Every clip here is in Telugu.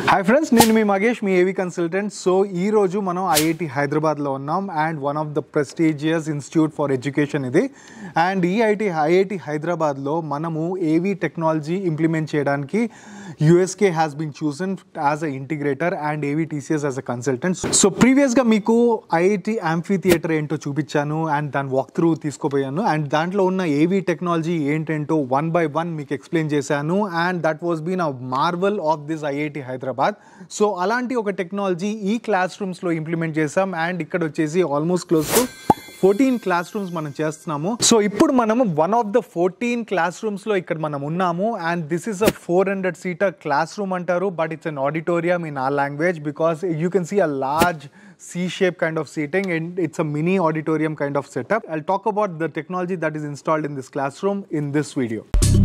హాయ్ ఫ్రెండ్స్ నేను మీ మగేష్ మీ ఏవి కన్సల్టెంట్ సో ఈ రోజు మనం ఐఐటి హైదరాబాద్లో ఉన్నాం and one of the prestigious institute for education ఇది అండ్ ఈ ఐఐటి ఐఐటి హైదరాబాద్లో మనము ఏవి టెక్నాలజీ ఇంప్లిమెంట్ చేయడానికి యుఎస్కే has been chosen as a integrator and AV TCS as a consultant so ప్రీవియస్గా మీకు ఐఐటి యాంఫీ థియేటర్ ఏంటో చూపించాను అండ్ దాని వాక్ త్రూ తీసుకోపోయాను అండ్ దాంట్లో ఉన్న ఏవి టెక్నాలజీ ఏంటేంటో వన్ బై వన్ మీకు ఎక్స్ప్లెయిన్ చేశాను and that was been a marvel of this IIT Hyderabad so అలాంటి ఒక టెక్నాలజీ ఈ క్లాస్ రూమ్స్లో ఇంప్లిమెంట్ చేసాం అండ్ ఇక్కడ వచ్చేసి almost close to fourteen class rooms మనం చేస్తున్నాము సో ఇప్పుడు మనము one of the fourteen class రూమ్స్లో ఇక్కడ మనం ఉన్నాము and this is a four hundred seater class room అంటారు but it's an auditorium in a language because you can see a large C shape kind of seating and it's a mini auditorium kind of setup. I'll talk about the technology that is installed in this classroom in this video.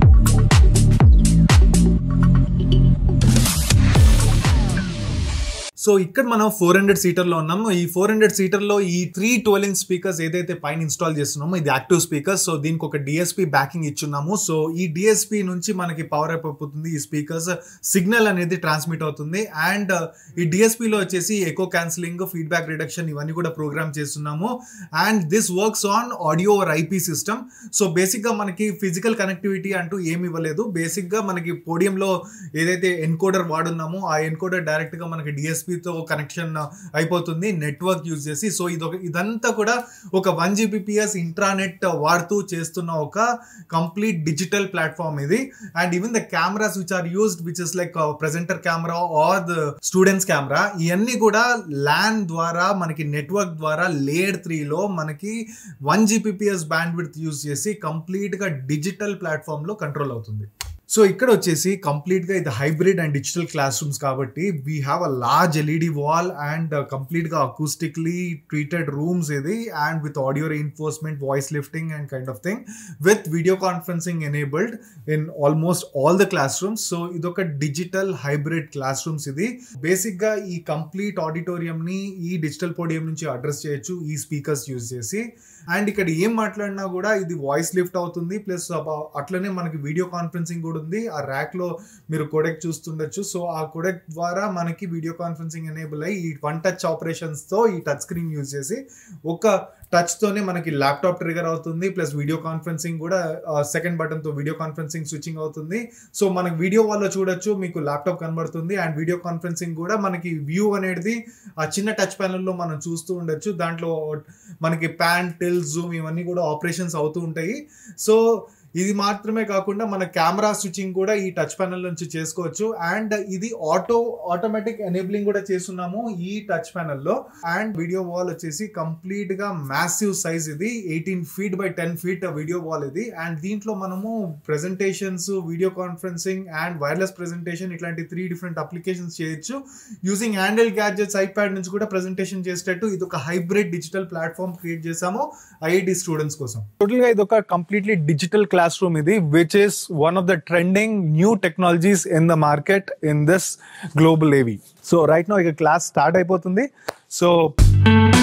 So ఇక్కడ మనం ఫోర్ హండ్రెడ్ సీటర్లో ఉన్నాము ఈ ఫోర్ హండ్రెడ్ సీటర్లో ఈ త్రీ ట్వెల్వ్ ఇంచ్ స్పీకర్స్ ఏదైతే పైన ఇన్స్టాల్ చేస్తున్నామో ఇది యాక్టివ్ స్పీకర్స్ సో దీనికి ఒక డిఎస్పీ బ్యాకింగ్ ఇచ్చున్నాము సో ఈ డిఎస్పీ నుంచి మనకి పవర్ అయిపోతుంది ఈ స్పీకర్స్ సిగ్నల్ అనేది ట్రాన్స్మిట్ అవుతుంది అండ్ ఈ డిఎస్పీలో వచ్చేసి ఎకో క్యాన్సిలింగ్ ఫీడ్బ్యాక్ రిడక్షన్ ఇవన్నీ కూడా ప్రోగ్రామ్ చేస్తున్నాము and this works on audio or IP system so బేసిక్గా మనకి ఫిజికల్ కనెక్టివిటీ అంటూ ఏమి ఇవ్వలేదు బేసిక్గా మనకి పోడియంలో ఏదైతే ఎన్కోడర్ వాడున్నామో ఆ ఎన్కోడర్ డైరెక్ట్గా మనకి డిఎస్పీతో కనెక్షన్ అయిపోతుంది నెట్వర్క్ యూజ్ చేసి సో ఇది ఒక ఇదంతా కూడా ఒక వన్ జీబీపీఎస్ ఇంట్రానెట్ వాడుతూ చేస్తున్న ఒక కంప్లీట్ డిజిటల్ ప్లాట్ఫామ్ ఇది and even the cameras which are used which is like presenter camera or the students camera ఇవన్నీ కూడా ల్యాన్ ద్వారా మనకి నెట్వర్క్ ద్వారా లేయర్ త్రీలో మనకి one Gbps bandwidth use చేసి కంప్లీట్గా డిజిటల్ ప్లాట్ఫామ్లో కంట్రోల్ అవుతుంది సో ఇక్కడ వచ్చేసి కంప్లీట్గా ఇది hybrid and digital class rooms కాబట్టి we have a large LED wall and కంప్లీట్గా అకూస్టిక్లీ ట్రీటెడ్ రూమ్స్ ఇది and with audio reinforcement voice lifting and kind of thing with video conferencing enabled in almost all the class rooms so ఇదొక డిజిటల్ హైబ్రిడ్ క్లాస్ రూమ్స్ ఇది బేసిక్గా ఈ కంప్లీట్ ఆడిటోరియంని ఈ డిజిటల్ పోడియం నుంచి అడ్రస్ చేయొచ్చు ఈ స్పీకర్స్ యూజ్ చేసి అండ్ ఇక్కడ ఏం మాట్లాడినా కూడా ఇది వాయిస్ లిఫ్ట్ అవుతుంది ప్లస్ అట్లనే మనకి వీడియో కాన్ఫరెన్సింగ్ కూడా ఉంది ఆ ర్యాక్ లో మీరు కొడెక్ చూస్తుండొచ్చు సో ఆ కొడెక్ ద్వారా మనకి వీడియో కాన్ఫరెన్సింగ్ ఎనేబుల్ అయ్యి ఈ వన్ టచ్ ఆపరేషన్స్ తో ఈ టచ్ స్క్రీన్ యూజ్ చేసి ఒక టచ్ తోనే మనకి ల్యాప్టాప్ ట్రిగర్ అవుతుంది ప్లస్ వీడియో కాన్ఫరెన్సింగ్ కూడా సెకండ్ బటన్ తో వీడియో కాన్ఫరెన్సింగ్ స్విచ్చింగ్ అవుతుంది సో మనకి వీడియో వాళ్ళలో చూడొచ్చు మీకు ల్యాప్టాప్ కనబడుతుంది అండ్ వీడియో కాన్ఫరెన్సింగ్ కూడా మనకి వ్యూ అనేది ఆ చిన్న టచ్ ప్యానల్లో మనం చూస్తూ ఉండొచ్చు దాంట్లో మనకి ప్యాన్ టిల్ జూమ్ ఇవన్నీ కూడా ఆపరేషన్స్ అవుతూ ఉంటాయి సో ఇది మాత్రమే కాకుండా మన కెమెరా స్విచ్చింగ్ కూడా ఈ టచ్ ప్యానల్ నుంచి చేసుకోవచ్చు అండ్ ఇది ఆటో ఆటోమేటిక్ ఎనేబులింగ్ కూడా చేస్తున్నాము ఈ టచ్ ప్యానల్లో అండ్ వీడియో వాల్ వచ్చేసి కంప్లీట్ గా మ్యాసివ్ సైజ్ ఇది eighteen feet by ten feet video wall ఇది అండ్ దీంట్లో మనము presentations video conferencing and wireless presentation ఇట్లాంటి త్రీ డిఫరెంట్ అప్లికేషన్స్ చేయొచ్చు యూజింగ్ హ్యాండిల్ గ్యాడ్జెట్స్ ఐప్యాడ్ నుంచి కూడా ప్రెజెంటేషన్ చేసేటట్టు ఇది ఒక హైబ్రిడ్ డిజిటల్ ప్లాట్ఫామ్ క్రియేట్ చేసాము ఐఐటి స్టూడెంట్స్ కోసం టోటల్ గా ఇది ఒక కంప్లీట్లీ డిజిటల్ క్లాస్ రూమ్ ఇది which is one of the trending new technologies in the market in this global AV so right now ఇక క్లాస్ స్టార్ట్ అయిపోతుంది సో